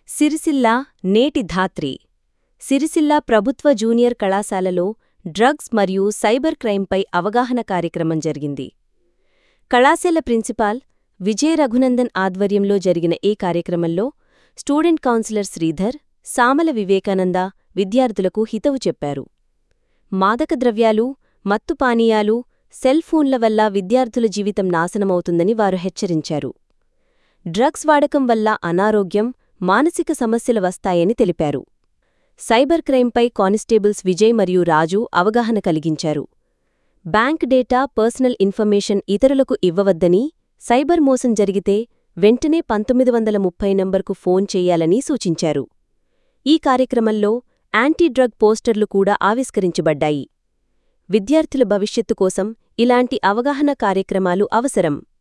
సిరిసిల్ల నేటి ధాత్రి సిరిసిల్ల ప్రభుత్వ జూనియర్ కళాశాలలో డ్రగ్స్ మరియు సైబర్ క్రైంపై అవగాహన కార్యక్రమం జరిగింది కళాశాల ప్రిన్సిపాల్ విజయ రఘునందన్ ఆధ్వర్యంలో జరిగిన ఈ కార్యక్రమంలో స్టూడెంట్ కౌన్సిలర్ శ్రీధర్ సామల వివేకానంద విద్యార్థులకు హితవు చెప్పారు మాదక ద్రవ్యాలు మత్తు పానీయాలు సెల్ ఫోన్ల వల్ల విద్యార్థుల జీవితం నాశనమవుతుందని వారు హెచ్చరించారు డ్రగ్స్ వాడకం వల్ల అనారోగ్యం మానసిక సమస్యలు వస్తాయని తెలిపారు సైబర్ క్రైంపై కానిస్టేబుల్స్ విజయ్ మరియు రాజు అవగాహన కలిగించారు బ్యాంక్ డేటా పర్సనల్ ఇన్ఫర్మేషన్ ఇతరులకు ఇవ్వవద్దని సైబర్ మోసం జరిగితే వెంటనే పంతొమ్మిది వందల ముప్పై నంబర్కు ఫోన్ చేయాలని సూచించారు ఈ కార్యక్రమంలో యాంటీ డ్రగ్ పోస్టర్లు కూడా ఆవిష్కరించబడ్డాయి విద్యార్థుల భవిష్యత్తు కోసం ఇలాంటి అవగాహన కార్యక్రమాలు అవసరం